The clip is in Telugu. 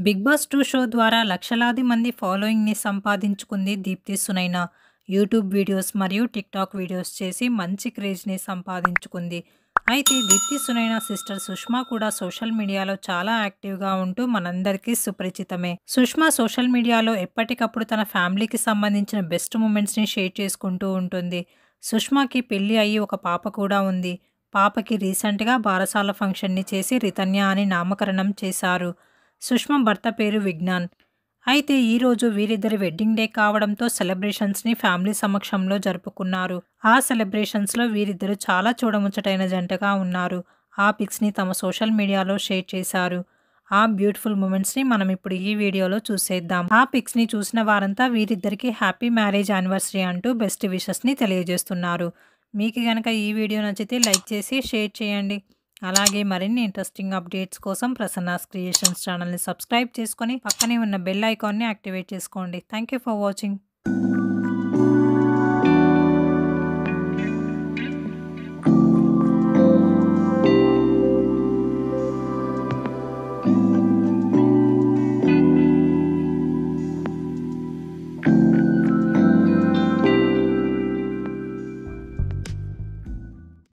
బిగ్ బాస్ టూ షో ద్వారా లక్షలాది మంది ఫాలోయింగ్ని సంపాదించుకుంది దీప్తి సునైనా యూట్యూబ్ వీడియోస్ మరియు టిక్టాక్ వీడియోస్ చేసి మంచి క్రేజ్ని సంపాదించుకుంది అయితే దీప్తి సునైనా సిస్టర్ సుష్మా కూడా సోషల్ మీడియాలో చాలా యాక్టివ్గా ఉంటూ మనందరికీ సుపరిచితమే సుష్మా సోషల్ మీడియాలో ఎప్పటికప్పుడు తన ఫ్యామిలీకి సంబంధించిన బెస్ట్ మూమెంట్స్ని షేర్ చేసుకుంటూ ఉంటుంది సుష్మాకి పెళ్లి అయ్యి ఒక పాప కూడా ఉంది పాపకి రీసెంట్గా బారసాల ఫంక్షన్ని చేసి రితన్య అని నామకరణం చేశారు సుష్మా భర్త పేరు విజ్ఞాన్ అయితే ఈరోజు వీరిద్దరి వెడ్డింగ్ డే కావడంతో సెలబ్రేషన్స్ని ఫ్యామిలీ సమక్షంలో జరుపుకున్నారు ఆ సెలబ్రేషన్స్లో వీరిద్దరు చాలా చూడముచ్చటైన జంటగా ఉన్నారు ఆ పిక్స్ని తమ సోషల్ మీడియాలో షేర్ చేశారు ఆ బ్యూటిఫుల్ మూమెంట్స్ని మనం ఇప్పుడు ఈ వీడియోలో చూసేద్దాం ఆ పిక్స్ని చూసిన వారంతా వీరిద్దరికి హ్యాపీ మ్యారేజ్ యానివర్సరీ అంటూ బెస్ట్ విషెస్ని తెలియజేస్తున్నారు మీకు కనుక ఈ వీడియో నచ్చితే లైక్ చేసి షేర్ చేయండి అలాగే మరిన్ని ఇంట్రెస్టింగ్ అప్డేట్స్ కోసం ప్రసన్నాస్ క్రియేషన్స్ ఛానల్ని సబ్స్క్రైబ్ చేసుకొని పక్కనే ఉన్న బెల్ ఐకాన్ని యాక్టివేట్ చేసుకోండి థ్యాంక్ యూ ఫర్ వాచింగ్